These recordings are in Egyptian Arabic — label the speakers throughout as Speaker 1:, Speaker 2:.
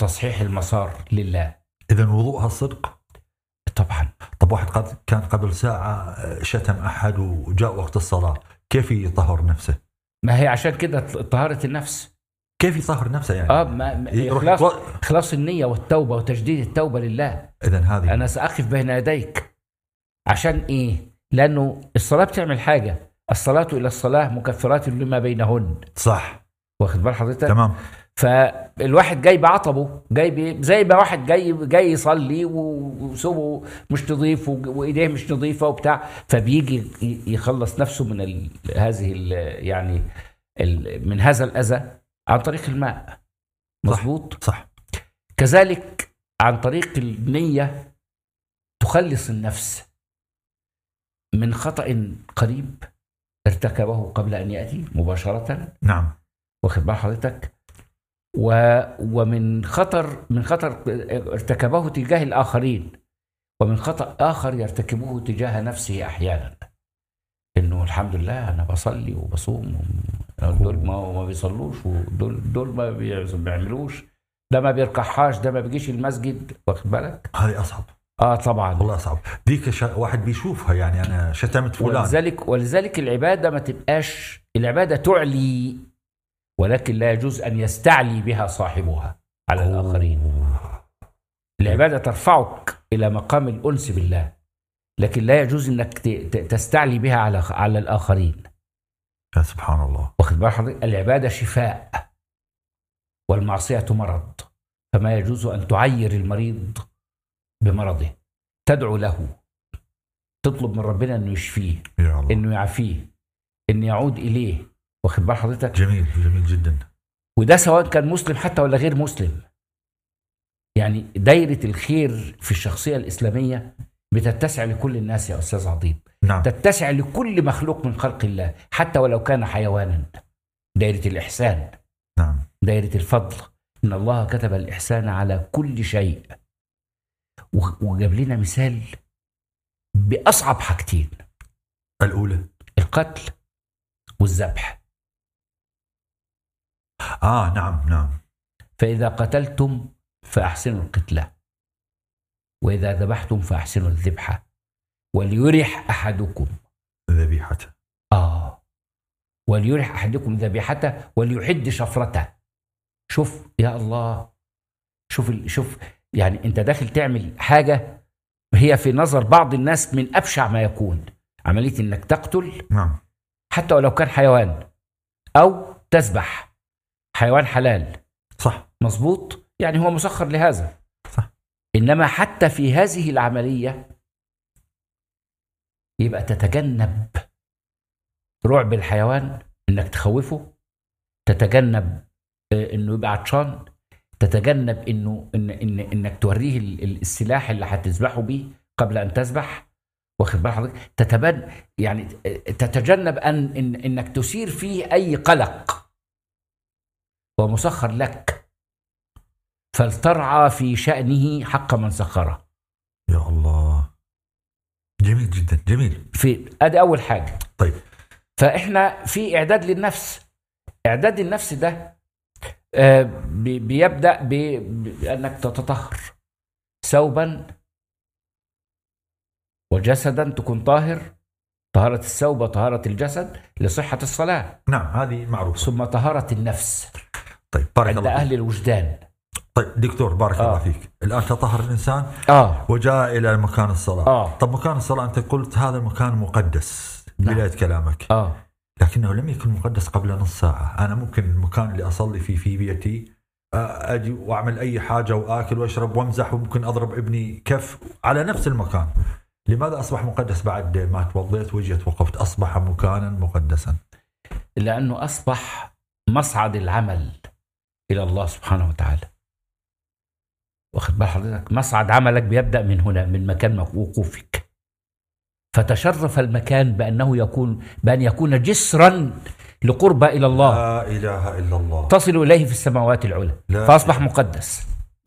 Speaker 1: وتصحيح المسار لله
Speaker 2: اذا وضوءها الصدق
Speaker 1: طبعا
Speaker 2: طب واحد قد كان قبل ساعه شتم احد وجاء وقت الصلاه كيف يطهر نفسه؟
Speaker 1: ما هي عشان كده طهارة النفس
Speaker 2: كيف يطهر نفسه يعني؟
Speaker 1: اه ما ما-
Speaker 2: يروح
Speaker 1: إخلاص,
Speaker 2: يتو-
Speaker 1: إخلاص النية والتوبة وتجديد التوبة لله
Speaker 2: اذا هذه
Speaker 1: أنا سأقف بين يديك عشان إيه؟ لأنه الصلاة بتعمل حاجة الصلاة إلى الصلاة مكفرات لما بينهن
Speaker 2: صح
Speaker 1: واخد بال حضرتك؟
Speaker 2: تمام
Speaker 1: فالواحد جاي بعطبه جاي بي زي ما واحد جاي جاي يصلي و- وثوبه مش نظيف وج- وايديه مش نظيفه وبتاع فبيجي ي- يخلص نفسه من ال هذه ال يعني ال من هذا الاذى عن طريق الماء مظبوط
Speaker 2: صح
Speaker 1: كذلك عن طريق النيه تخلص النفس من خطأ قريب ارتكبه قبل ان ياتي مباشره
Speaker 2: نعم
Speaker 1: واخد بال حضرتك و ومن خطر من خطر ارتكبه تجاه الاخرين ومن خطا اخر يرتكبه تجاه نفسه احيانا انه الحمد لله انا بصلي وبصوم دول ما ما بيصلوش ودول دول ما بيعز- بيعملوش ده ما بيركحهاش ده ما بيجيش المسجد واخد بالك
Speaker 2: هذه اصعب
Speaker 1: اه طبعا
Speaker 2: والله اصعب ذيك شا... واحد بيشوفها يعني انا شتمت فلان
Speaker 1: ولذلك ولذلك العباده ما تبقاش العباده تعلي ولكن لا يجوز ان يستعلي بها صاحبها على الاخرين العباده ترفعك الى مقام الانس بالله لكن لا يجوز انك ت- ت- تستعلي بها على على الاخرين
Speaker 2: يا سبحان الله
Speaker 1: واخد بال حضرتك العباده شفاء والمعصيه مرض فما يجوز ان تعير المريض بمرضه تدعو له تطلب من ربنا انه يشفيه
Speaker 2: يا الله
Speaker 1: انه يعافيه انه يعود اليه واخد بال حضرتك
Speaker 2: جميل جميل جدا
Speaker 1: وده سواء كان مسلم حتى ولا غير مسلم يعني دايره الخير في الشخصيه الاسلاميه بتتسع لكل الناس يا استاذ عظيم
Speaker 2: نعم
Speaker 1: تتسع لكل مخلوق من خلق الله حتى ولو كان حيوانا دايره الاحسان
Speaker 2: نعم
Speaker 1: دايره الفضل ان الله كتب الاحسان على كل شيء و- وجاب لنا مثال باصعب حاجتين
Speaker 2: الاولى
Speaker 1: القتل والذبح
Speaker 2: اه نعم نعم
Speaker 1: فإذا قتلتم فأحسنوا القتلة وإذا ذبحتم فأحسنوا الذبحة وليرح أحدكم
Speaker 2: ذبيحته
Speaker 1: آه وليرح أحدكم ذبيحته وليحد شفرته شوف يا الله شوف ال- شوف يعني أنت داخل تعمل حاجة هي في نظر بعض الناس من أبشع ما يكون عملية إنك تقتل
Speaker 2: نعم
Speaker 1: حتى ولو كان حيوان أو تذبح حيوان حلال
Speaker 2: صح
Speaker 1: مظبوط يعني هو مسخر لهذا
Speaker 2: صح.
Speaker 1: انما حتى في هذه العمليه يبقى تتجنب رعب الحيوان انك تخوفه تتجنب آه، انه يبقى عطشان تتجنب انه إن إن انك توريه ال- ال- السلاح اللي هتذبحه بيه قبل ان تذبح واخد بال حضرتك تتبن يعني آه، تتجنب ان إن انك تثير فيه اي قلق هو مسخر لك فلترعى في شأنه حق من سخره
Speaker 2: يا الله جميل جدا جميل
Speaker 1: في ادي اول حاجه
Speaker 2: طيب
Speaker 1: فاحنا في اعداد للنفس اعداد النفس ده آه، بي- بيبدا ب- بانك تتطهر ثوبا وجسدا تكون طاهر طهارة الثوب وطهارة الجسد لصحة الصلاة
Speaker 2: نعم هذه معروفه
Speaker 1: ثم طهارة النفس
Speaker 2: طيب بارك
Speaker 1: عند
Speaker 2: الله فيك.
Speaker 1: أهل الوجدان
Speaker 2: طيب دكتور بارك
Speaker 1: آه.
Speaker 2: الله فيك الان تطهر الانسان
Speaker 1: آه
Speaker 2: وجاء الى مكان الصلاه
Speaker 1: آه.
Speaker 2: طب مكان الصلاه انت قلت هذا المكان مقدس
Speaker 1: نعم.
Speaker 2: بدايه كلامك
Speaker 1: آه
Speaker 2: لكنه لم يكن مقدس قبل نص ساعه انا ممكن المكان اللي اصلي فيه في بيتي آه، اجي واعمل اي حاجه واكل واشرب وامزح وممكن اضرب ابني كف على نفس المكان لماذا اصبح مقدس بعد ما توضيت وجيت وقفت اصبح مكانا مقدسا
Speaker 1: لأنه أصبح مصعد العمل إلى الله سبحانه وتعالى واخد بال حضرتك مصعد عملك بيبدأ من هنا من مكان وقوفك فتشرف المكان بأنه يكون بأن يكون جسرا لقربة إلى الله
Speaker 2: لا اله الا الله
Speaker 1: تصل إليه في السماوات العلى
Speaker 2: لا.
Speaker 1: فأصبح مقدس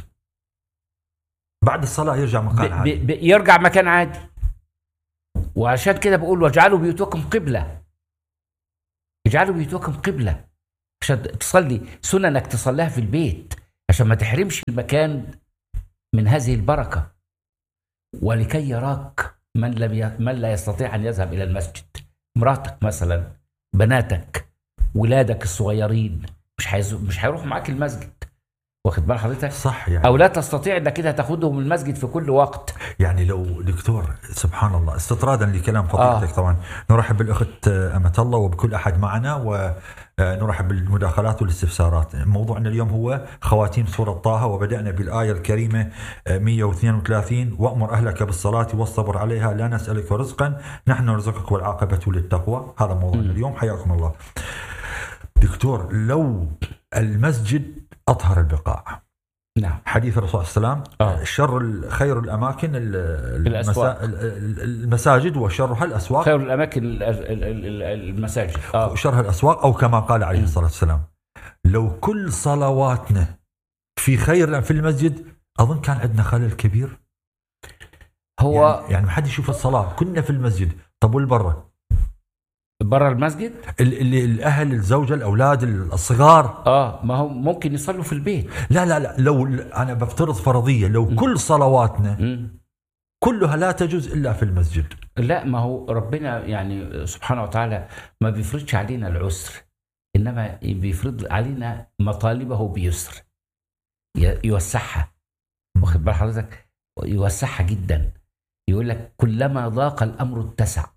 Speaker 2: بعد الصلاه يرجع مكان
Speaker 1: ب-
Speaker 2: عادي
Speaker 1: ب- ب- يرجع مكان عادي وعشان كده بقول واجعلوا بيوتكم قبلة اجعلوا بيوتكم قبلة عشان تصلي سننك تصليها في البيت عشان ما تحرمش المكان من هذه البركه ولكي يراك من لم ي... من لا يستطيع ان يذهب الى المسجد مراتك مثلا بناتك ولادك الصغيرين مش حيز... مش هيروحوا معاك المسجد واخد بال حضرتك
Speaker 2: صح يعني
Speaker 1: او لا تستطيع انك كده تاخدهم المسجد في كل وقت
Speaker 2: يعني لو دكتور سبحان الله استطرادا لكلام فضيلتك
Speaker 1: آه.
Speaker 2: طبعا نرحب بالاخت أمة الله وبكل احد معنا ونرحب بالمداخلات والاستفسارات موضوعنا اليوم هو خواتيم سورة طه وبدأنا بالآية الكريمة آه، 132 وأمر أهلك بالصلاة واصطبر عليها لا نسألك رزقا نحن نرزقك والعاقبة للتقوى هذا موضوعنا اليوم حياكم الله دكتور لو المسجد أطهر البقاع
Speaker 1: نعم
Speaker 2: حديث الرسول صلى الله عليه وسلم
Speaker 1: آه.
Speaker 2: شر ال- خير الاماكن ال-
Speaker 1: الأسواق.
Speaker 2: ال- ال- المساجد وشرها الاسواق
Speaker 1: خير الاماكن ال- ال- ال- ال- المساجد اه
Speaker 2: شرها الاسواق او كما قال عليه الصلاه والسلام لو كل صلواتنا في خير في المسجد اظن كان عندنا خلل كبير
Speaker 1: هو
Speaker 2: يعني, يعني ما حد يشوف الصلاه كنا في المسجد طب والبرة
Speaker 1: برا المسجد
Speaker 2: ال- اللي الاهل الزوجه الاولاد الصغار
Speaker 1: اه ما هو ممكن يصلوا في البيت
Speaker 2: لا لا لا لو انا بفترض فرضيه لو كل صلواتنا
Speaker 1: مم.
Speaker 2: كلها لا تجوز الا في المسجد
Speaker 1: لا ما هو ربنا يعني سبحانه وتعالى ما بيفرضش علينا العسر انما بيفرض علينا مطالبه بيسر ي- يوسعها واخد بال حضرتك يوسعها جدا يقول لك كلما ضاق الامر اتسع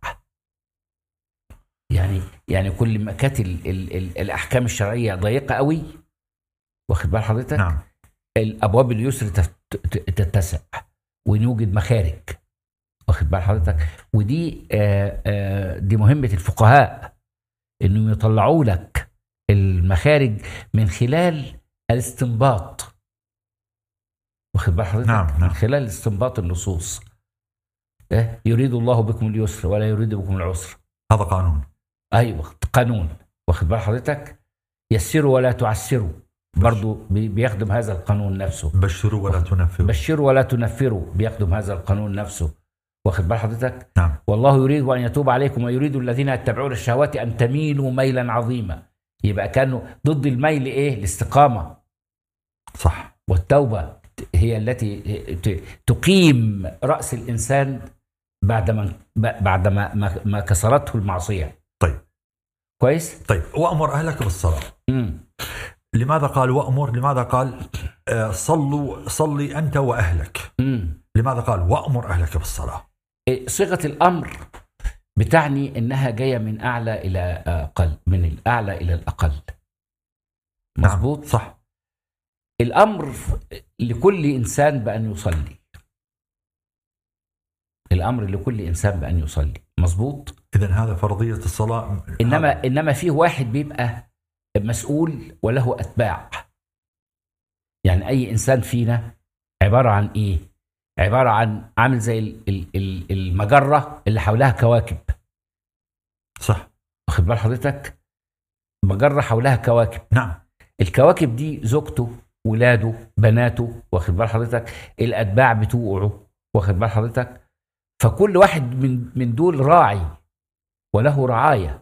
Speaker 1: يعني يعني كل ما كانت ال ال ال الاحكام الشرعيه ضيقه قوي واخد بال حضرتك
Speaker 2: نعم
Speaker 1: الابواب اليسر تت- تت- تتسع ونوجد مخارج واخد بال حضرتك ودي آه آه دي مهمه الفقهاء انهم يطلعوا لك المخارج من خلال الاستنباط واخد بال حضرتك
Speaker 2: نعم، نعم.
Speaker 1: من خلال استنباط النصوص إيه؟ يريد الله بكم اليسر ولا يريد بكم العسر
Speaker 2: هذا قانون
Speaker 1: ايوه قانون واخد بال حضرتك يسروا ولا تعسروا برضو بي- بيخدم هذا القانون نفسه
Speaker 2: بشروا ولا تنفروا
Speaker 1: بشروا ولا تنفروا بيخدم هذا القانون نفسه واخد بال حضرتك
Speaker 2: نعم
Speaker 1: والله يريد ان يتوب عليكم ويريد الذين يتبعون الشهوات ان تميلوا ميلا عظيما يبقى كانوا ضد الميل ايه الاستقامه
Speaker 2: صح
Speaker 1: والتوبه هي التي ت- تقيم راس الانسان بعد ما بعد ما ما- ما كسرته المعصيه
Speaker 2: طيب
Speaker 1: كويس
Speaker 2: طيب وامر اهلك بالصلاه
Speaker 1: امم
Speaker 2: لماذا قال وامر لماذا قال آه، صلوا صلي انت واهلك
Speaker 1: امم
Speaker 2: لماذا قال وامر اهلك بالصلاه
Speaker 1: صيغه الامر بتعني انها جايه من اعلى الى اقل من الاعلى الى الاقل مظبوط
Speaker 2: نعم. صح
Speaker 1: الامر لكل انسان بان يصلي الامر لكل انسان بان يصلي مظبوط
Speaker 2: اذا هذا فرضيه الصلاه
Speaker 1: انما
Speaker 2: هذا-
Speaker 1: انما فيه واحد بيبقى مسؤول وله اتباع يعني اي انسان فينا عباره عن ايه عباره عن عامل زي ال- ال- ال- المجره اللي حولها كواكب
Speaker 2: صح
Speaker 1: واخد بال حضرتك مجره حولها كواكب
Speaker 2: نعم
Speaker 1: الكواكب دي زوجته ولاده بناته واخد بال حضرتك الاتباع بتوعه واخد بال حضرتك فكل واحد من من دول راعي وله رعايه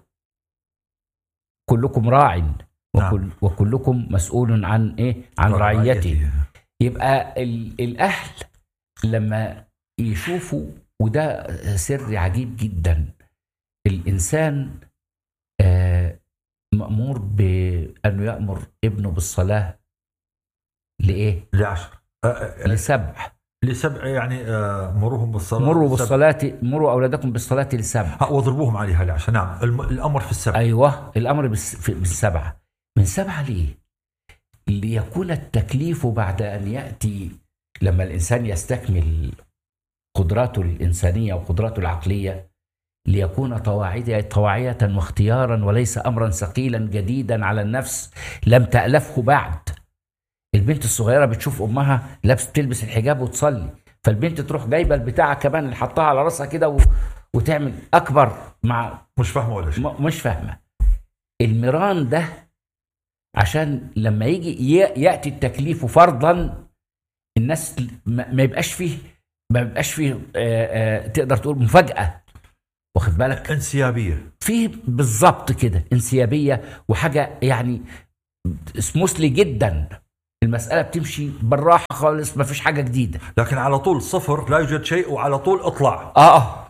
Speaker 1: كلكم راع وكل
Speaker 2: نعم.
Speaker 1: وكلكم مسؤول عن ايه عن رعيته يبقى ال- الاهل لما يشوفوا وده سر عجيب جدا الانسان آه، مامور بانه يامر ابنه بالصلاه لايه
Speaker 2: لعشر آه، آه،
Speaker 1: لسبع
Speaker 2: لسبع يعني آه، مروهم بالصلاه
Speaker 1: مروا
Speaker 2: سبع.
Speaker 1: بالصلاه مروا اولادكم بالصلاه لسبع
Speaker 2: آه، واضربوهم عليها لعشر نعم الم- الامر في السبع
Speaker 1: ايوه الامر بالس- في- بالسبعه من سبعه ليه؟ ليكون التكليف بعد ان ياتي لما الانسان يستكمل قدراته الانسانيه وقدراته العقليه ليكون طواعية طواعية واختيارا وليس امرا ثقيلا جديدا على النفس لم تالفه بعد. البنت الصغيره بتشوف امها لابس تلبس الحجاب وتصلي فالبنت تروح جايبه البتاعه كمان اللي حطها على راسها كده و... وتعمل اكبر مع
Speaker 2: مش فاهمه ولا شيء
Speaker 1: م- مش فاهمه الميران ده عشان لما يجي ي- ياتي التكليف فرضا الناس ما ما يبقاش فيه ما يبقاش فيه آه، آه، تقدر تقول مفاجاه واخد بالك
Speaker 2: انسيابيه
Speaker 1: فيه بالظبط كده انسيابيه وحاجه يعني سموثلي جدا المساله بتمشي بالراحه خالص ما فيش حاجه جديده
Speaker 2: لكن على طول صفر لا يوجد شيء وعلى طول اطلع
Speaker 1: اه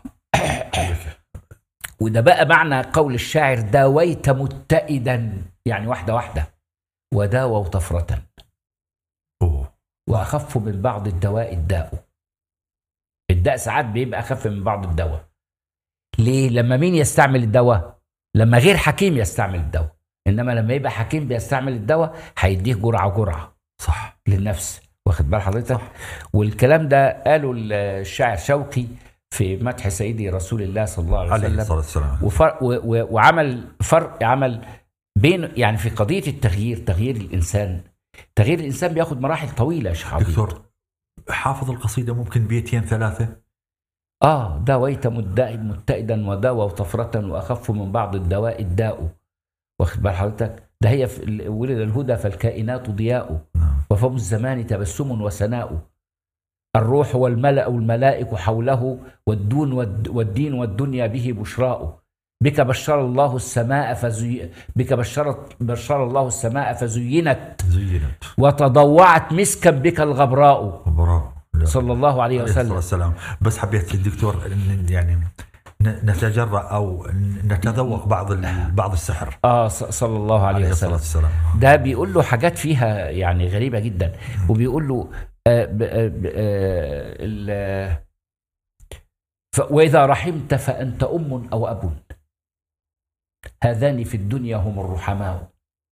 Speaker 1: وده بقى معنى قول الشاعر داويت متئدا يعني واحده واحده وداووا طفره
Speaker 2: أوه.
Speaker 1: واخف من بعض الدواء الداء الداء ساعات بيبقى اخف من بعض الدواء ليه لما مين يستعمل الدواء لما غير حكيم يستعمل الدواء انما لما يبقى حكيم بيستعمل الدواء هيديه جرعه جرعه
Speaker 2: صح
Speaker 1: للنفس واخد بال حضرتك والكلام ده قاله الشاعر شوقي في مدح سيدي رسول الله صلى الله عليه
Speaker 2: عليه
Speaker 1: وسلم
Speaker 2: الصلاه والسلام
Speaker 1: وفرق و و وعمل فرق عمل بين يعني في قضيه التغيير تغيير الانسان تغيير الانسان بياخد مراحل طويله يا شيخ عبيد.
Speaker 2: دكتور حافظ القصيده ممكن بيتين ثلاثه
Speaker 1: اه داويت مدعي متئدا وداوى طفرة واخف من بعض الدواء الداء واخد بال حضرتك ده هي في ولد الهدى فالكائنات ضياء
Speaker 2: نعم
Speaker 1: وفم الزمان تبسم وسناء الروح والملأ والملائك حوله والدون والد والدين والدنيا به بشراء بك بشر الله السماء فزي بك بشرت بشر الله السماء فزينت
Speaker 2: زينت
Speaker 1: وتضوعت مسكا بك الغبراء
Speaker 2: برافو
Speaker 1: صلى الله عليه
Speaker 2: عليه الصلاه
Speaker 1: وسلم
Speaker 2: والسلام بس حبيت الدكتور إن- يعني ن- نتجرأ او نتذوق بعض ال- بعض السحر
Speaker 1: اه ص- صلى الله عليه
Speaker 2: عليه الصلاه
Speaker 1: وسلم
Speaker 2: والسلام
Speaker 1: ده بيقول له حاجات فيها يعني غريبة جدا وبيقول له آه ب- آه ب- آه ال- ف- وإذا رحمت فأنت أم أو أب هذان في الدنيا هم الرحماء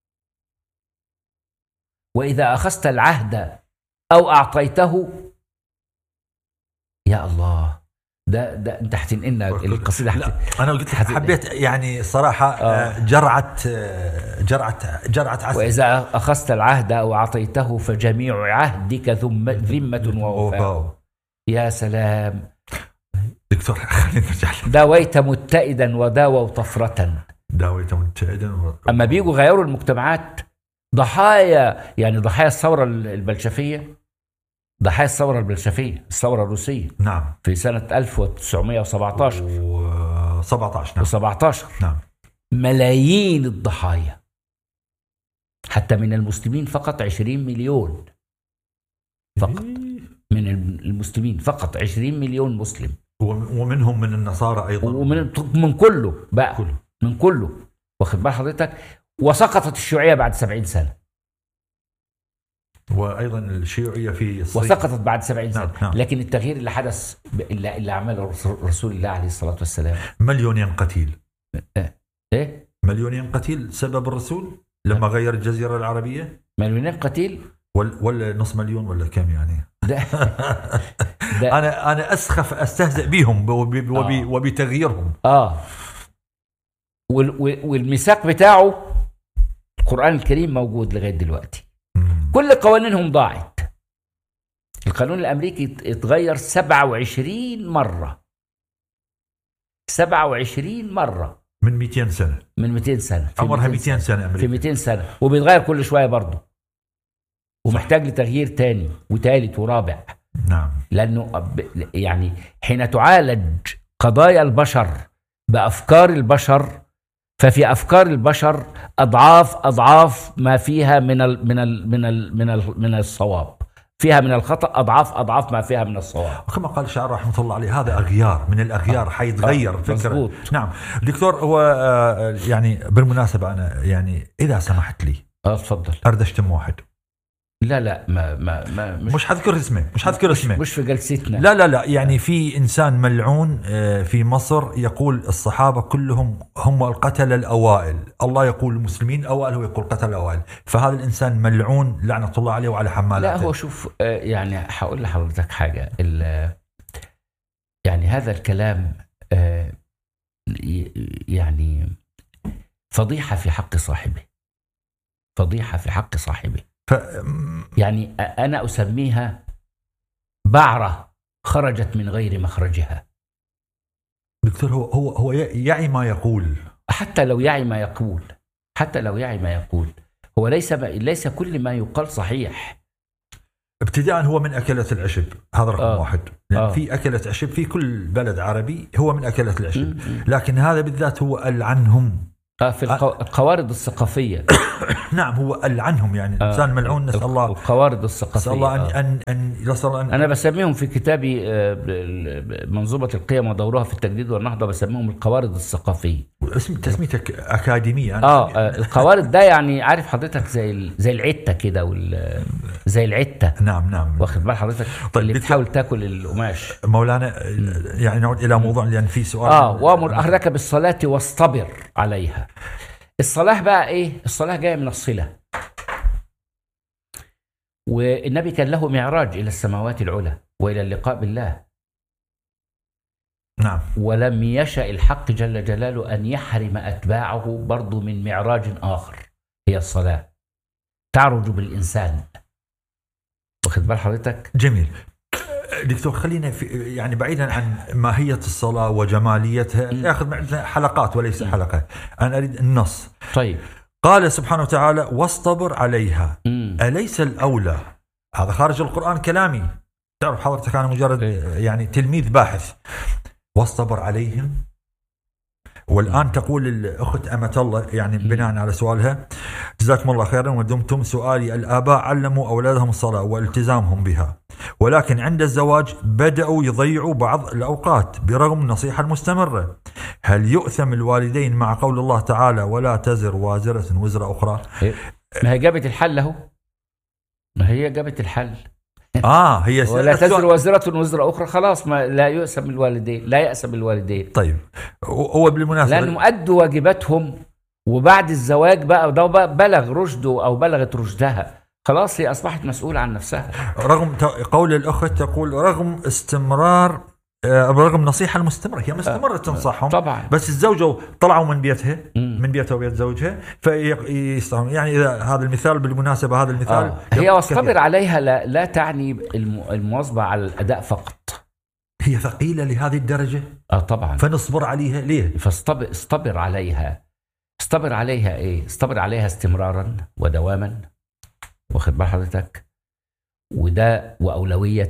Speaker 1: وإذا أخذت العهد أو أعطيته يا الله ده ده أنت هتنقلنا القصيدة
Speaker 2: لا
Speaker 1: هت-
Speaker 2: انا قلت
Speaker 1: حت-
Speaker 2: حبيت يعني صراحه
Speaker 1: آه.
Speaker 2: آه، جرعه آه، جرعه جرعه عسل
Speaker 1: وإذا أخذت العهد أو أعطيته فجميع عهدك ذم ذمة ووفاء
Speaker 2: أوفاء.
Speaker 1: يا سلام
Speaker 2: دكتور خلينا نرجع لك.
Speaker 1: داويت متئدا وداووا طفرة
Speaker 2: داويت مبتعدا و-
Speaker 1: أما بيجوا غيروا المجتمعات ضحايا يعني ضحايا الثورة البلشفية ضحايا الثورة البلشفية الثورة الروسية
Speaker 2: نعم
Speaker 1: في سنة 1917
Speaker 2: و 17 نعم
Speaker 1: و17
Speaker 2: نعم
Speaker 1: ملايين الضحايا حتى من المسلمين فقط 20 مليون فقط من المسلمين فقط 20 مليون مسلم
Speaker 2: و- ومنهم من النصارى ايضا
Speaker 1: ومن من كله بقى
Speaker 2: كله.
Speaker 1: من كله واخد بال حضرتك وسقطت الشيوعيه بعد 70 سنه
Speaker 2: وايضا الشيوعيه في الصين
Speaker 1: وسقطت بعد 70 سنه
Speaker 2: نعم، نعم.
Speaker 1: لكن التغيير اللي حدث ب- اللي, اللي عمله رسول- رسول الله عليه الصلاه والسلام
Speaker 2: مليونين قتيل
Speaker 1: ايه
Speaker 2: مليونين قتيل سبب الرسول لما غير الجزيره العربيه
Speaker 1: مليونين قتيل
Speaker 2: ولا, ولا نص مليون ولا كم يعني
Speaker 1: ده ده
Speaker 2: انا انا اسخف استهزئ بهم وب- وب-
Speaker 1: آه.
Speaker 2: وبتغييرهم
Speaker 1: اه وال- وال- والميثاق بتاعه القران الكريم موجود لغايه دلوقتي
Speaker 2: مم.
Speaker 1: كل قوانينهم ضاعت القانون الامريكي ات- اتغير 27 مره 27 مره
Speaker 2: من 200 سنه
Speaker 1: من 200 سنه في
Speaker 2: عمرها
Speaker 1: 200
Speaker 2: 200 سنه
Speaker 1: في
Speaker 2: امريكا
Speaker 1: 200 سنه وبيتغير كل شويه برضه ومحتاج لتغيير تاني وتالت ورابع
Speaker 2: نعم
Speaker 1: لانه ب- يعني حين تعالج قضايا البشر بافكار البشر ففي افكار البشر اضعاف اضعاف ما فيها من ال من ال من ال من ال من الصواب فيها من الخطا اضعاف اضعاف ما فيها من الصواب
Speaker 2: وكما قال الشاعر رحمه الله عليه هذا اغيار من الاغيار حيتغير
Speaker 1: آه،
Speaker 2: فكره
Speaker 1: مظبوط.
Speaker 2: نعم دكتور هو آه، يعني بالمناسبه انا يعني اذا سمحت لي
Speaker 1: اه اتفضل
Speaker 2: اريد اشتم واحد
Speaker 1: لا لا ما ما, ما مش
Speaker 2: مش حذكر اسمه مش حذكر
Speaker 1: مش,
Speaker 2: اسمه
Speaker 1: مش في جلستنا
Speaker 2: لا لا لا يعني في انسان ملعون آه، في مصر يقول الصحابه كلهم هم القتله الاوائل، الله يقول المسلمين الاوائل هو يقول قتل الاوائل، فهذا الانسان ملعون لعنه الله عليه وعلى حمالاته.
Speaker 1: لا هو شوف آه، يعني هقول لحضرتك حاجة ال- يعني هذا الكلام آه، ي- يعني فضيحة في حق صاحبه فضيحة في حق صاحبه
Speaker 2: ف...
Speaker 1: يعني أ- أنا أسميها بعرة خرجت من غير مخرجها
Speaker 2: دكتور هو هو هو يعي ما يقول
Speaker 1: حتى لو يعي ما يقول حتى لو يعي ما يقول هو ليس ما ليس كل ما يقال صحيح
Speaker 2: ابتداء هو من اكله العشب هذا رقم
Speaker 1: آه.
Speaker 2: واحد لأن
Speaker 1: آه.
Speaker 2: في اكله عشب في كل بلد عربي هو من اكله العشب
Speaker 1: م- م.
Speaker 2: لكن هذا بالذات هو العنهم
Speaker 1: آه في القو- القوارض الثقافيه
Speaker 2: نعم هو عنهم يعني انسان ملعون نسال الله
Speaker 1: القوارض الثقافيه
Speaker 2: نسال الله ان
Speaker 1: آه.
Speaker 2: ان ان نسال ان
Speaker 1: انا بسميهم في كتابي آه، ب- ال- منظومه القيم ودورها في التجديد والنهضه بسميهم القوارض الثقافيه
Speaker 2: اسم تسميتك اكاديميه أنا
Speaker 1: اه آه، القوارض ده يعني عارف حضرتك زي ال- زي العته كده وال زي العته
Speaker 2: نعم نعم
Speaker 1: واخد بال حضرتك
Speaker 2: طيب،
Speaker 1: اللي
Speaker 2: دكتور-
Speaker 1: بتحاول تاكل القماش
Speaker 2: مولانا يعني نعود الى موضوع لان في سؤال
Speaker 1: اه وامر اهلك بالصلاه واصطبر عليها الصلاه بقى ايه الصلاه جايه من الصله والنبي كان له معراج الى السماوات العلى والى اللقاء بالله
Speaker 2: نعم
Speaker 1: ولم يشأ الحق جل جلاله أن يحرم أتباعه برضو من معراج آخر هي الصلاة تعرج بالإنسان واخد بال حضرتك
Speaker 2: جميل دكتور خلينا في يعني بعيدا عن ماهيه الصلاه وجماليتها
Speaker 1: مم.
Speaker 2: ياخذ معنا حلقات وليس
Speaker 1: مم.
Speaker 2: حلقه انا اريد النص
Speaker 1: طيب
Speaker 2: قال سبحانه وتعالى واصطبر عليها
Speaker 1: مم.
Speaker 2: اليس الاولى هذا خارج القران كلامي تعرف حضرتك انا مجرد
Speaker 1: إيه.
Speaker 2: يعني تلميذ باحث واصطبر عليهم والان تقول الاخت امه الله يعني
Speaker 1: مم.
Speaker 2: بناء على سؤالها جزاكم الله خيرا ودمتم سؤالي الاباء علموا اولادهم الصلاه والتزامهم بها ولكن عند الزواج بداوا يضيعوا بعض الاوقات برغم النصيحه المستمره هل يؤثم الوالدين مع قول الله تعالى ولا تزر وازره وزر اخرى
Speaker 1: ما هي جابت الحل أهو ما هي جابت الحل
Speaker 2: اه هي
Speaker 1: ولا
Speaker 2: السؤال-
Speaker 1: تزر وزرة وزر أخرى خلاص ما لا يؤسم الوالدين لا يأسم الوالدين
Speaker 2: طيب هو بالمناسبه
Speaker 1: لأنهم أدوا واجباتهم وبعد الزواج بقى ده بقى بلغ رشده أو بلغت رشدها خلاص هي أصبحت مسؤولة عن نفسها
Speaker 2: رغم ت- قول الاخت تقول رغم استمرار آه، رغم النصيحه المستمره هي مستمره تنصحهم
Speaker 1: طبعا
Speaker 2: بس الزوجه طلعوا من بيتها
Speaker 1: مم.
Speaker 2: من بيتها وبيت زوجها فيستعمل يعني اذا هذا المثال بالمناسبه هذا المثال
Speaker 1: آه. هي
Speaker 2: يبقى
Speaker 1: واصطبر
Speaker 2: كثير.
Speaker 1: عليها لا, لا تعني الم- المواظبة على الأداء فقط
Speaker 2: هي ثقيله لهذه الدرجه
Speaker 1: اه طبعا
Speaker 2: فنصبر عليها ليه؟
Speaker 1: فاصطبر اصطبر عليها اصطبر عليها ايه اصطبر عليها استمرارا ودواما واخد بال حضرتك وده واولويه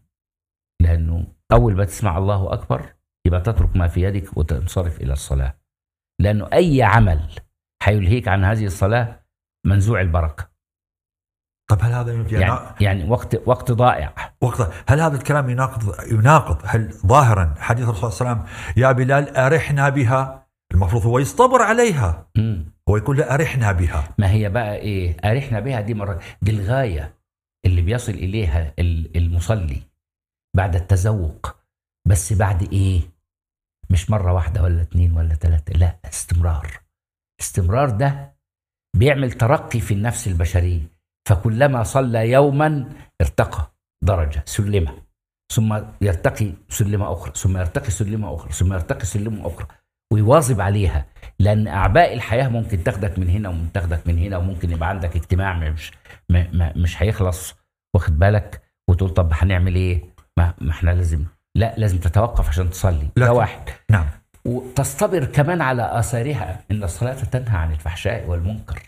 Speaker 1: لانه اول ما تسمع الله اكبر يبقى تترك ما في يدك وتنصرف الى الصلاه لانه اي عمل هيلهيك عن هذه الصلاه منزوع البركه
Speaker 2: طب هل هذا يعني,
Speaker 1: يعني يعني وقت وقت ضائع
Speaker 2: وقت هل هذا الكلام يناقض يناقض هل ظاهرا حديث الرسول صلى الله عليه وسلم يا بلال ارحنا بها المفروض هو يصطبر عليها
Speaker 1: مم.
Speaker 2: هو يقول له ارحنا بها
Speaker 1: ما هي بقى ايه ارحنا بها دي مرة دي الغاية اللي بيصل اليها ال- المصلي بعد التذوق بس بعد ايه مش مرة واحدة ولا اتنين ولا تلاتة لا استمرار استمرار ده بيعمل ترقي في النفس البشرية فكلما صلى يوما ارتقى درجة سلمة ثم يرتقي سلمة أخرى ثم يرتقي سلمة أخرى ثم يرتقي سلمة أخرى ويواظب عليها لان اعباء الحياه ممكن تاخدك من هنا وممكن تاخدك من هنا وممكن يبقى عندك اجتماع مش ما ما مش هيخلص واخد بالك وتقول طب هنعمل ايه؟ ما, ما احنا لازم لا لازم تتوقف عشان تصلي ده
Speaker 2: لكن-
Speaker 1: واحد
Speaker 2: نعم
Speaker 1: وتصطبر كمان على اثارها ان الصلاه تنهى عن الفحشاء والمنكر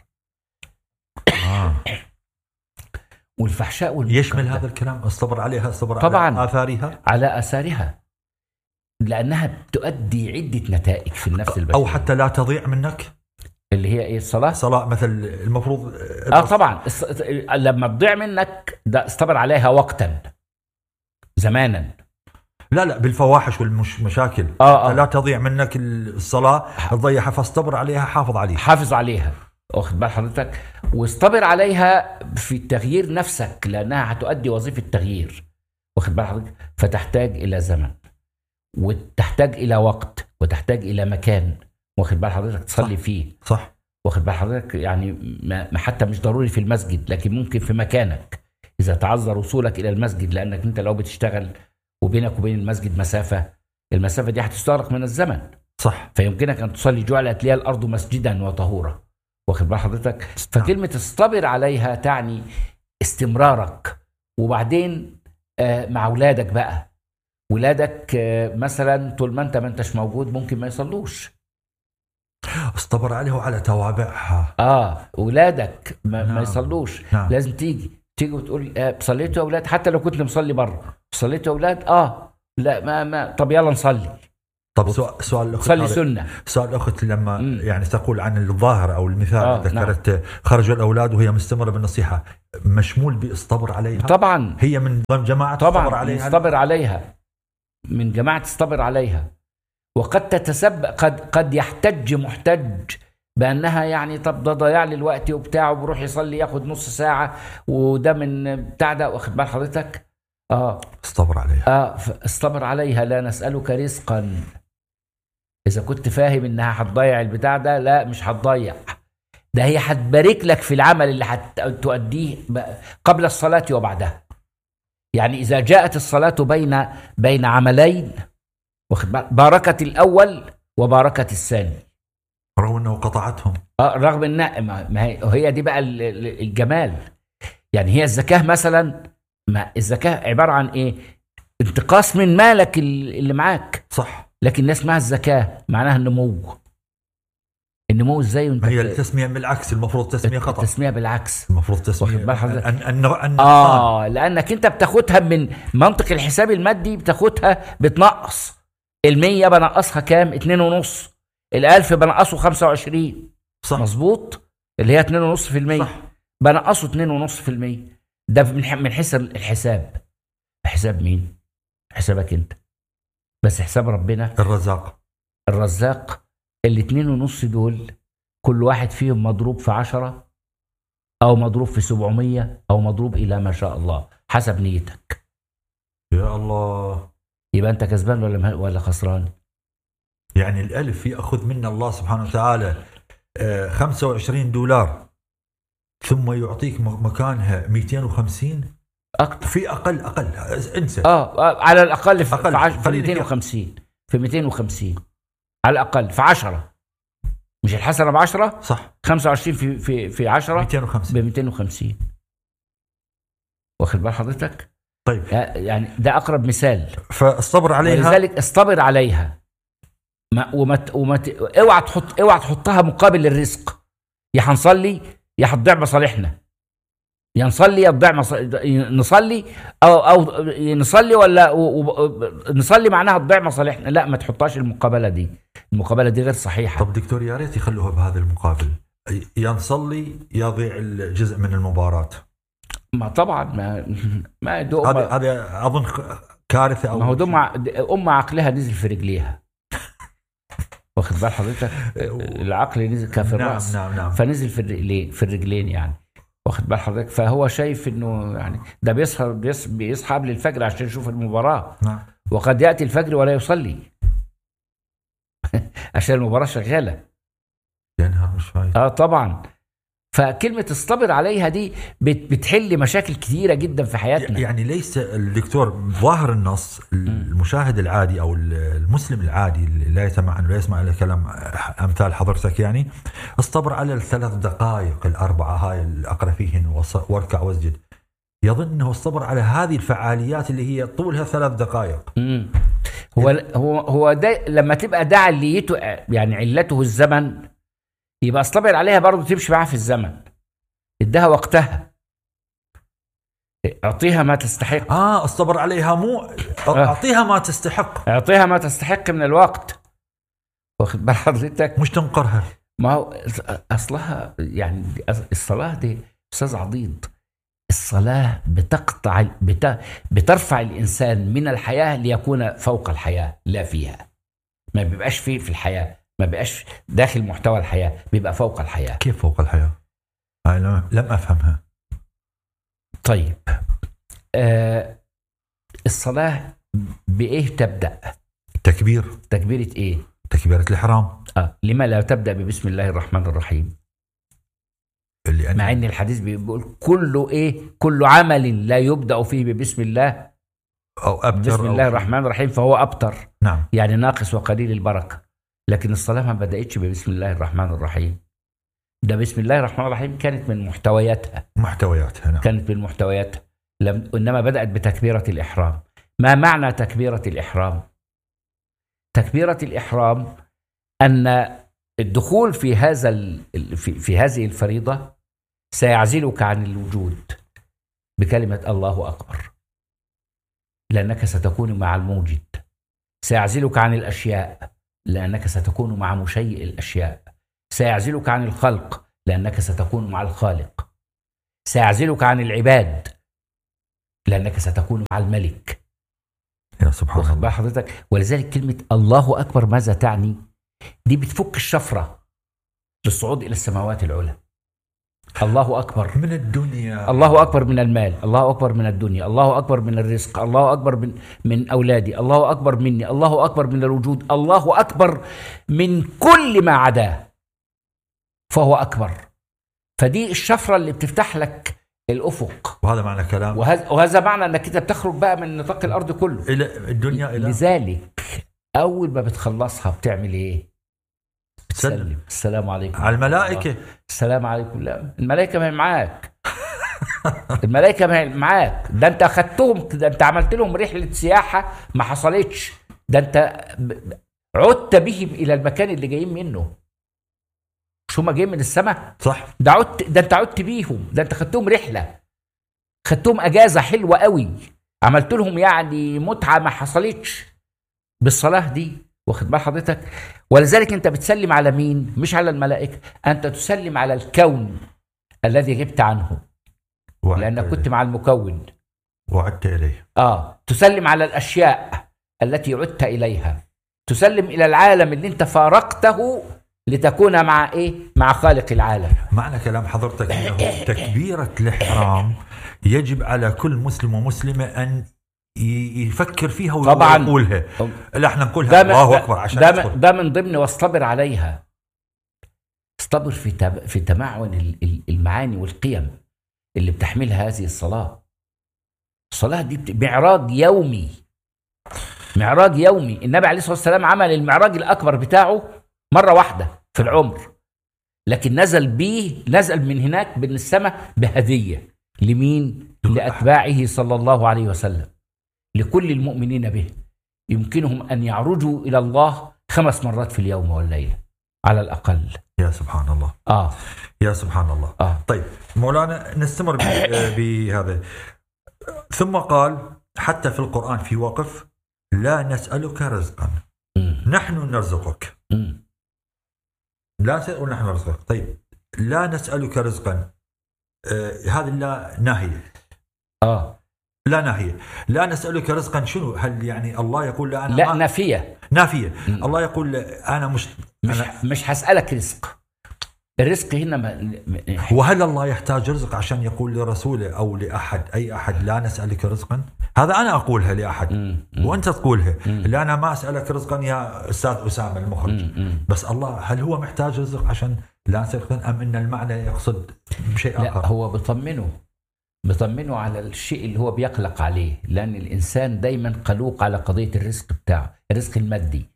Speaker 2: آه.
Speaker 1: والفحشاء والمنكر
Speaker 2: يشمل
Speaker 1: ده
Speaker 2: هذا الكلام الصبر عليها الصبر
Speaker 1: طبعاً.
Speaker 2: على اثارها
Speaker 1: على اثارها لانها بتؤدي عده نتائج في النفس البشريه
Speaker 2: او حتى لا تضيع منك
Speaker 1: اللي هي ايه الصلاه
Speaker 2: صلاه مثل المفروض
Speaker 1: اه طبعا الص- لما تضيع منك ده استبر عليها وقتا زمانا
Speaker 2: لا لا بالفواحش والمشاكل
Speaker 1: اه
Speaker 2: لا
Speaker 1: اه
Speaker 2: تضيع منك الصلاه تضيعها فاصطبر عليها حافظ عليها
Speaker 1: حافظ عليها واخد بال حضرتك واصطبر عليها في تغيير نفسك لانها هتؤدي وظيفه تغيير واخد بال حضرتك فتحتاج الى زمن وتحتاج الى وقت وتحتاج الى مكان واخد بال حضرتك تصلي
Speaker 2: صح.
Speaker 1: فيه
Speaker 2: صح
Speaker 1: واخد بال حضرتك يعني ما ما حتى مش ضروري في المسجد لكن ممكن في مكانك اذا تعذر وصولك الى المسجد لانك انت لو بتشتغل وبينك وبين المسجد مسافه المسافه دي هتستغرق من الزمن
Speaker 2: صح
Speaker 1: فيمكنك ان تصلي جعلت لي الارض مسجدا وطهورا واخد بال حضرتك فكلمه اصطبر عليها تعني استمرارك وبعدين آه، مع اولادك بقى ولادك آه، مثلا طول ما انت ما انتش موجود ممكن ما يصلوش
Speaker 2: اصطبر عليها وعلى توابعها
Speaker 1: اه ولادك ما,
Speaker 2: نعم.
Speaker 1: ما يصلوش
Speaker 2: نعم.
Speaker 1: لازم تيجي تيجي وتقول آه صليتوا يا اولاد حتى لو كنت مصلي بره صليتوا يا اولاد اه لا ما ما طب يلا نصلي
Speaker 2: طب سؤال سؤال الاخت
Speaker 1: صلي
Speaker 2: هذا-
Speaker 1: سنه
Speaker 2: سؤال الاخت لما
Speaker 1: مم.
Speaker 2: يعني تقول عن الظاهر او المثال
Speaker 1: آه،
Speaker 2: ذكرت خرجوا الاولاد وهي مستمره بالنصيحه مشمول بالصبر عليها
Speaker 1: طبعا
Speaker 2: هي من ضمن جماعه الصبر
Speaker 1: طبعا
Speaker 2: عليها
Speaker 1: يصطبر عليها من جماعه تصطبر عليها وقد تتسبب قد قد يحتج محتج بانها يعني طب ده ضياع لي الوقت وبتاع وبروح يصلي ياخد نص ساعه وده من بتاع ده واخد بال حضرتك اه
Speaker 2: الصبر عليها
Speaker 1: اه ف- اصطبر عليها لا نسالك رزقا اذا كنت فاهم انها هتضيع البتاع ده لا مش هتضيع ده هي هتبارك لك في العمل اللي هتؤديه ب- قبل الصلاه وبعدها يعني اذا جاءت الصلاه بين بين عملين واخد بالك؟ باركت الاول وباركت الثاني
Speaker 2: رغم انه قطعتهم
Speaker 1: اه رغم ان ما ما هي هي دي بقى ال- ال- الجمال يعني هي الزكاه مثلا ما الزكاه عباره عن ايه انتقاص من مالك ال- اللي معاك
Speaker 2: صح
Speaker 1: لكن الناس اسمها الزكاه معناها النمو النمو ازاي وانت
Speaker 2: ما هي
Speaker 1: بت-
Speaker 2: التسميه بالعكس المفروض تسميه خطا
Speaker 1: التسمية بالعكس
Speaker 2: المفروض تسميه
Speaker 1: واخد بال حضرتك؟
Speaker 2: أن أن أن
Speaker 1: اه لانك انت بتاخدها من منطق الحساب المادي بتاخدها بتنقص المية بنقصها كام اتنين ونص الالف بنقصه خمسة وعشرين
Speaker 2: صح
Speaker 1: مظبوط اللي هي اتنين ونص في المية
Speaker 2: صح
Speaker 1: بنقصه اتنين ونص في المية ده من ح- من حيث الحساب حساب مين حسابك انت بس حساب ربنا
Speaker 2: الرزاق
Speaker 1: الرزاق الاتنين ونص دول كل واحد فيهم مضروب في عشرة أو مضروب في سبعمية أو مضروب إلى ما شاء الله حسب نيتك
Speaker 2: يا الله
Speaker 1: يبقى أنت كسبان ولا مه- ولا خسران
Speaker 2: يعني الألف يأخذ منا الله سبحانه وتعالى آه، 25 دولار ثم يعطيك م- مكانها 250
Speaker 1: أكتر
Speaker 2: في أقل أقل انسى
Speaker 1: آه, آه على الأقل في,
Speaker 2: أقل.
Speaker 1: في, عش... في
Speaker 2: خليني
Speaker 1: 250 في 250 على الأقل في 10 مش الحسنة ب 10
Speaker 2: صح
Speaker 1: 25 في في في 10 ب
Speaker 2: 250
Speaker 1: 250 واخد بال حضرتك؟
Speaker 2: طيب
Speaker 1: يعني ده أقرب مثال
Speaker 2: فالصبر عليها
Speaker 1: ولذلك اصطبر عليها ما وما ت- وما ت- اوعى تحط اوعى تحطها مقابل الرزق يا هنصلي يا هتضيع مصالحنا يا نصلي يا تضيع مص... نصلي او او نصلي ولا و... و... نصلي معناها تضيع مصالحنا لا ما تحطهاش المقابله دي المقابله دي غير صحيحه
Speaker 2: طب دكتور يا ريت يخلوها بهذا المقابل يا نصلي يا يضيع الجزء من المباراة
Speaker 1: ما طبعا ما ما دو
Speaker 2: هذا
Speaker 1: أم...
Speaker 2: هذا أظن خ- كارثة أو
Speaker 1: ما هو دم ام عقلها نزل في رجليها واخد بال حضرتك العقل نزل كان في
Speaker 2: نعم
Speaker 1: الراس
Speaker 2: نعم نعم
Speaker 1: فنزل في الرجلين في الرجلين يعني واخد بال حضرتك فهو شايف انه يعني ده بيسهر بيص- بيصحى قبل الفجر عشان يشوف المباراه
Speaker 2: نعم
Speaker 1: وقد ياتي الفجر ولا يصلي عشان المباراه شغاله
Speaker 2: ينهار مش فايد
Speaker 1: اه طبعا فكلمه اصطبر عليها دي بت- بتحل مشاكل كتيره جدا في حياتنا
Speaker 2: يعني ليس الدكتور ظاهر النص المشاهد العادي او المسلم العادي اللي لا يسمع لا يسمع الا كلام امثال حضرتك يعني الصبر على الثلاث دقائق الاربعه هاي اللي اقرا فيهن وص- واركع واسجد يظن انه الصبر على هذه الفعاليات اللي هي طولها ثلاث دقائق
Speaker 1: مم. هو هو هو ده لما تبقى ده عليته يعني علته الزمن يبقى اصطبر عليها برضه تمشي معاها في الزمن ادها وقتها اعطيها ما تستحق
Speaker 2: اه الصبر عليها مو اعطيها ما تستحق
Speaker 1: اعطيها ما تستحق من الوقت واخد بال حضرتك
Speaker 2: مش تنقرها
Speaker 1: ما هو اصلها يعني الصلاه دي استاذ عضيض الصلاه بتقطع بت بترفع الانسان من الحياه ليكون فوق الحياه لا فيها ما بيبقاش فيه في الحياه ما بيبقاش داخل محتوى الحياه بيبقى فوق الحياه
Speaker 2: كيف فوق الحياه؟ هاي لم لم افهمها
Speaker 1: طيب آه الصلاه بايه تبدا
Speaker 2: تكبير
Speaker 1: تكبيره ايه
Speaker 2: تكبيره الاحرام
Speaker 1: آه لما لا تبدا ببسم الله الرحمن الرحيم
Speaker 2: اللي
Speaker 1: مع ان الحديث بيقول كل ايه كل عمل لا يبدا فيه ببسم الله
Speaker 2: او ابتر
Speaker 1: بسم
Speaker 2: أو
Speaker 1: الله الرحمن الرحيم فهو ابتر
Speaker 2: نعم
Speaker 1: يعني ناقص وقليل البركه لكن الصلاه ما بداتش ببسم الله الرحمن الرحيم ده بسم الله الرحمن الرحيم كانت من محتوياتها
Speaker 2: محتوياتها نعم
Speaker 1: كانت من محتوياتها لم انما بدات بتكبيره الاحرام ما معنى تكبيره الاحرام تكبيره الاحرام ان الدخول في هذا ال- في, في هذه الفريضه سيعزلك عن الوجود بكلمه الله اكبر لانك ستكون مع الموجد سيعزلك عن الاشياء لانك ستكون مع مشيء الاشياء سيعزلك عن الخلق لانك ستكون مع الخالق سيعزلك عن العباد لانك ستكون مع الملك
Speaker 2: يا سبحان
Speaker 1: واخد بال
Speaker 2: الله
Speaker 1: حضرتك ولذلك كلمه الله اكبر ماذا تعني دي بتفك الشفره للصعود الى السماوات العلى الله اكبر
Speaker 2: من الدنيا
Speaker 1: الله اكبر من المال الله اكبر من الدنيا الله اكبر من الرزق الله اكبر من من اولادي الله اكبر مني الله اكبر من الوجود الله اكبر من كل ما عداه فهو اكبر فدي الشفره اللي بتفتح لك الافق
Speaker 2: وهذا معنى كلام
Speaker 1: وهذا وهذا معنى انك انت بتخرج بقى من نطاق الارض كله
Speaker 2: الى الدنيا الى
Speaker 1: لذلك اول ما بتخلصها بتعمل ايه
Speaker 2: تسلم
Speaker 1: بتسلم السلام عليكم
Speaker 2: على الملائكه
Speaker 1: السلام عليكم لا الملائكه ما هي معاك الملائكه ما هي معاك ده انت اخدتهم ده انت عملت لهم رحله سياحه ما حصلتش ده انت ب- عدت بهم الى المكان اللي جايين منه مش هما جايين من السماء
Speaker 2: صح
Speaker 1: ده عدت ده انت عدت بيهم ده انت خدتهم رحله خدتهم اجازه حلوه قوي عملت لهم يعني متعه ما حصلتش بالصلاه دي واخد بال حضرتك ولذلك انت بتسلم على مين مش على الملائكه انت تسلم على الكون الذي غبت عنه
Speaker 2: وعدت
Speaker 1: لانك
Speaker 2: إليه.
Speaker 1: كنت مع المكون
Speaker 2: وعدت اليه
Speaker 1: اه تسلم على الاشياء التي عدت اليها تسلم الى العالم اللي انت فارقته لتكون مع ايه مع خالق العالم
Speaker 2: معنى كلام حضرتك انه تكبيره الاحرام يجب على كل مسلم ومسلمه ان ي- يفكر فيها
Speaker 1: طبعاً.
Speaker 2: ويقولها لا احنا نقولها
Speaker 1: ده من-
Speaker 2: الله
Speaker 1: ده-
Speaker 2: اكبر عشان
Speaker 1: ده
Speaker 2: ندخل
Speaker 1: من, ده من ضمن واصطبر عليها اصطبر في تب... في تمعن ال- ال- المعاني والقيم اللي بتحملها هذه الصلاة الصلاة دي بت... معراج يومي معراج يومي النبي عليه الصلاة والسلام عمل المعراج الأكبر بتاعه مرة واحدة في العمر لكن نزل بيه نزل من هناك من السماء بهدية لمين؟ لأتباعه صلى الله عليه وسلم لكل المؤمنين به يمكنهم أن يعرجوا إلى الله خمس مرات في اليوم والليلة على الأقل
Speaker 2: يا سبحان الله
Speaker 1: آه
Speaker 2: يا سبحان الله
Speaker 1: آه
Speaker 2: طيب مولانا نستمر ب- بهذا ثم قال حتى في القرآن في وقف لا نسألك رزقا
Speaker 1: مم.
Speaker 2: نحن نرزقك
Speaker 1: مم.
Speaker 2: لا نسأل نحن نرزقك طيب لا نسألك رزقا آه هذه لا ناهية
Speaker 1: آه
Speaker 2: لا ناهية لا نسألك رزقا شنو هل يعني الله يقول لا أنا
Speaker 1: لا
Speaker 2: ما
Speaker 1: نافية
Speaker 2: نافية
Speaker 1: مم.
Speaker 2: الله يقول أنا مش
Speaker 1: مش
Speaker 2: أنا
Speaker 1: مش هسألك رزق الرزق هنا ما م-
Speaker 2: وهل الله يحتاج رزق عشان يقول لرسوله أو لأحد أي أحد لا نسألك رزقا هذا أنا أقولها لأحد
Speaker 1: مم. مم.
Speaker 2: وأنت تقولها
Speaker 1: مم.
Speaker 2: لا أنا ما أسألك رزقا يا أستاذ أسامة المخرج
Speaker 1: مم. مم.
Speaker 2: بس الله هل هو محتاج رزق عشان لا نسألك رزقا أم أن المعنى يقصد بشيء
Speaker 1: لا
Speaker 2: آخر
Speaker 1: هو بيطمنه بيطمنه على الشيء اللي هو بيقلق عليه لأن الإنسان دايما قلوق على قضية الرزق بتاعه الرزق المادي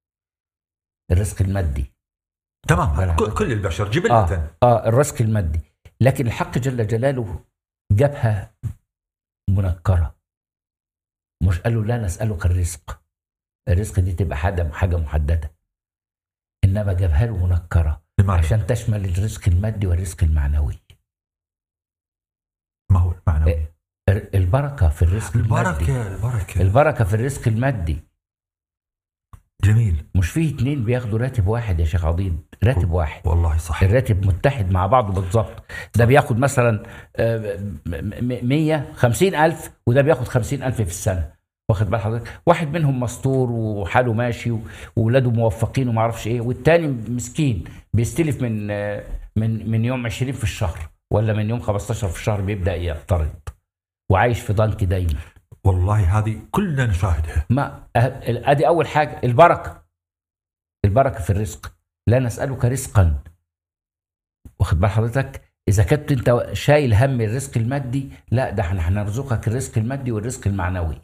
Speaker 1: الرزق المادي
Speaker 2: تمام
Speaker 1: بلى.
Speaker 2: كل- كل البشر جبلة
Speaker 1: آه. اه الرزق المادي لكن الحق جل جلاله جابها منكره مش قال له لا نسالك الرزق الرزق دي تبقى حاجه حاجه محدده انما جابها له منكره
Speaker 2: لماذا؟
Speaker 1: عشان تشمل الرزق المادي والرزق المعنوي
Speaker 2: ما هو المعنى
Speaker 1: إيه. الر- البركه في الرزق المادي
Speaker 2: البركة البركة
Speaker 1: البركه في الرزق المادي
Speaker 2: جميل
Speaker 1: مش فيه اتنين بياخدوا راتب واحد يا شيخ عضيد راتب واحد
Speaker 2: والله صح
Speaker 1: الراتب متحد مع بعضه بالظبط ده بياخد مثلا آه، م- م- 100 50 ألف وده بياخد 50 ألف في السنة واخد بال حضرتك واحد منهم مستور وحاله ماشي و- وولاده موفقين وما اعرفش ايه والتاني مسكين بيستلف من آه، من من يوم 20 في الشهر ولا من يوم 15 في الشهر بيبدا يقترض وعايش في ضنك دايما
Speaker 2: والله هذه كلنا نشاهدها
Speaker 1: ما أه- ادي اول حاجه البركه البركه في الرزق لا نسالك رزقا واخد بال حضرتك اذا كنت انت شايل هم الرزق المادي لا ده احنا هنرزقك الرزق المادي والرزق المعنوي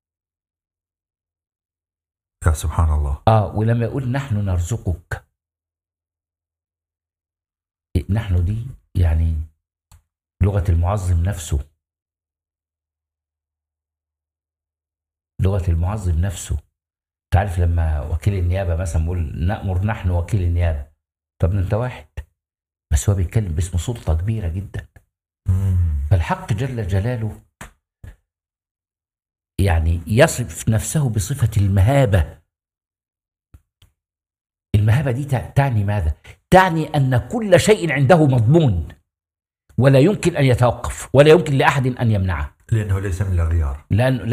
Speaker 2: يا سبحان الله
Speaker 1: اه ولما يقول نحن نرزقك نحن دي يعني لغه المعظم نفسه لغه المعظم نفسه تعرف لما وكيل النيابه مثلا بيقول نامر نحن وكيل النيابه طب انت واحد بس هو بيتكلم باسم سلطه كبيره جدا
Speaker 2: مم.
Speaker 1: فالحق جل جلاله يعني يصف نفسه بصفه المهابه المهابة دي تع- تعني ماذا؟ تعني أن كل شيء عنده مضمون ولا يمكن أن يتوقف ولا يمكن لأحد أن يمنعه
Speaker 2: لانه ليس من الاغيار
Speaker 1: لأن